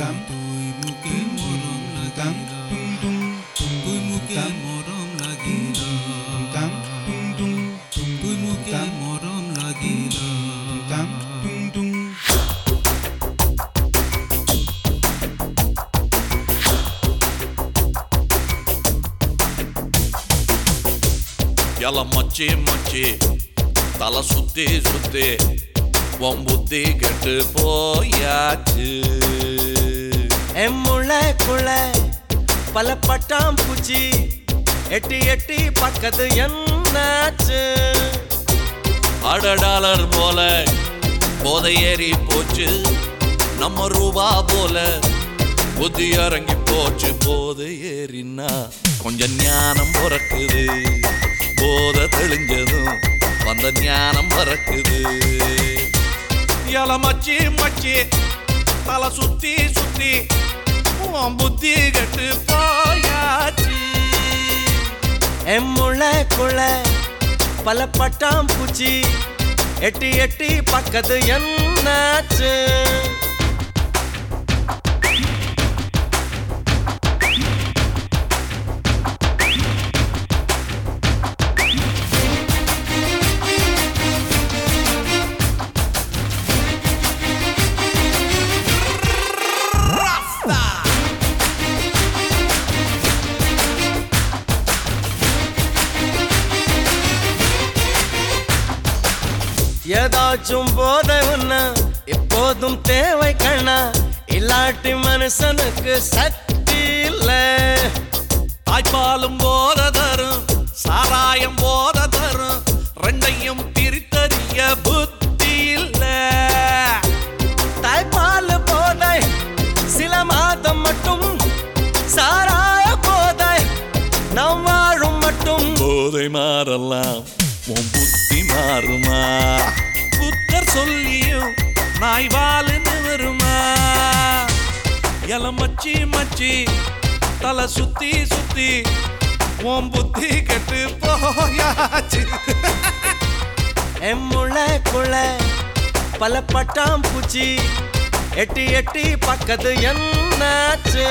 তুই মুখে মরম লাগিলা তুই মুখে মরম লাগিলা তুই মুখে মরম লাগিলা ಎಲ್ಲ மச்சி மச்சி தலை சுத்தி சுத்தி உன் புத்தி கெட்டு போயாச்சு என் முளைக்குள்ள பல பட்டாம் பூச்சி எட்டி எட்டி பக்கத்து என்னாச்சு அட டாலர் போல போதை ஏறி போச்சு நம்ம ரூபா போல புத்தி இறங்கி போச்சு போதை ஏறினா கொஞ்சம் ஞானம் பிறக்குது போதை தெளிஞ்சதும் வந்த ஞானம் பறக்குது இல மச்சி மச்சி தலை சுத்தி சுத்தி உன் புத்தி கெட்டு போயாச்சு என் முளைக்குள்ள பல பட்டாம் பூச்சி எட்டி எட்டி பக்கத்து என்னாச்சு ஏதாச்சும் போதை உன்ன எப்போதும் தேவை கண்ணா இல்லாட்டி மனுஷனுக்கு சக்தி இல்லை தாய்ப்பாலும் போத தரும் சாராயம் போத தரும் ரெண்டையும் பிரித்தறிய புத்தி இல்ல தாய்ப்பால் போதை சில மாதம் மட்டும் சாராய போதை நாம் வாழும் மட்டும் போதை மாறலாம் உன் புத்தி மாறுமா புத்தர் சொல்லியும் நாய் வாழுன்னு வருமா எல மச்சி மச்சி தலை சுத்தி சுத்தி உன் புத்தி கெட்டு போயாச்சு என் முளைக்குள்ள பல பட்டாம் பூச்சி எட்டி எட்டி பக்கத்து என்னாச்சு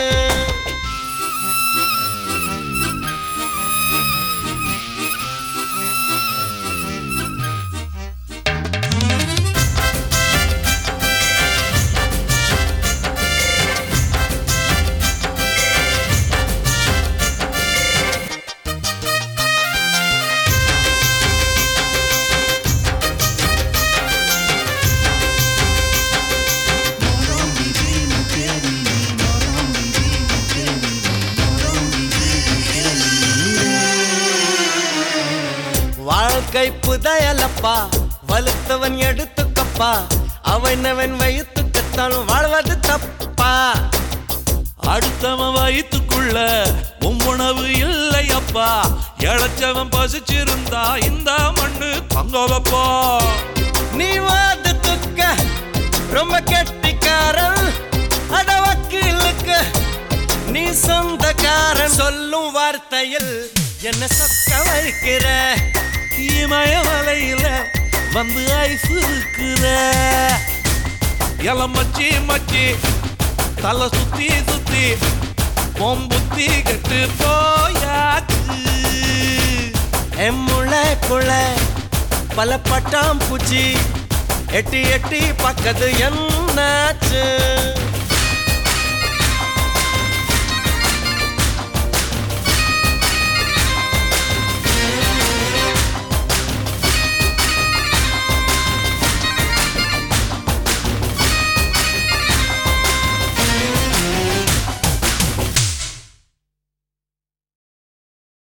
வாழ்க்கை புதையலப்பா வலுத்தவன் எடுத்துக்கப்பா அவனவன் வயிற்றுக்கத்தான் வாழ்வது தப்பா அடுத்தவன் வயிற்றுக்குள்ள உன் உணவு இல்லை அப்பா இழைச்சவன் பசிச்சிருந்தா இந்த மண்ணு தங்க வைப்பா நீ வாதத்துக்க ரொம்ப கெட்டிக்காரன் அட வக்கீலுக்கு நீ சொந்தக்காரன் சொல்லும் வார்த்தையில் என்ன சொக்க வைக்கிற இமயமலையில வந்து ஐஸ் இருக்கிற இளம் மச்சி மச்சி தலை சுத்தி சுத்தி உன் புத்தி கெட்டு போயாச்சு என் முளைக்குள்ள பல பட்டாம் பூச்சி எட்டி எட்டி பக்கத்து என்னாச்சு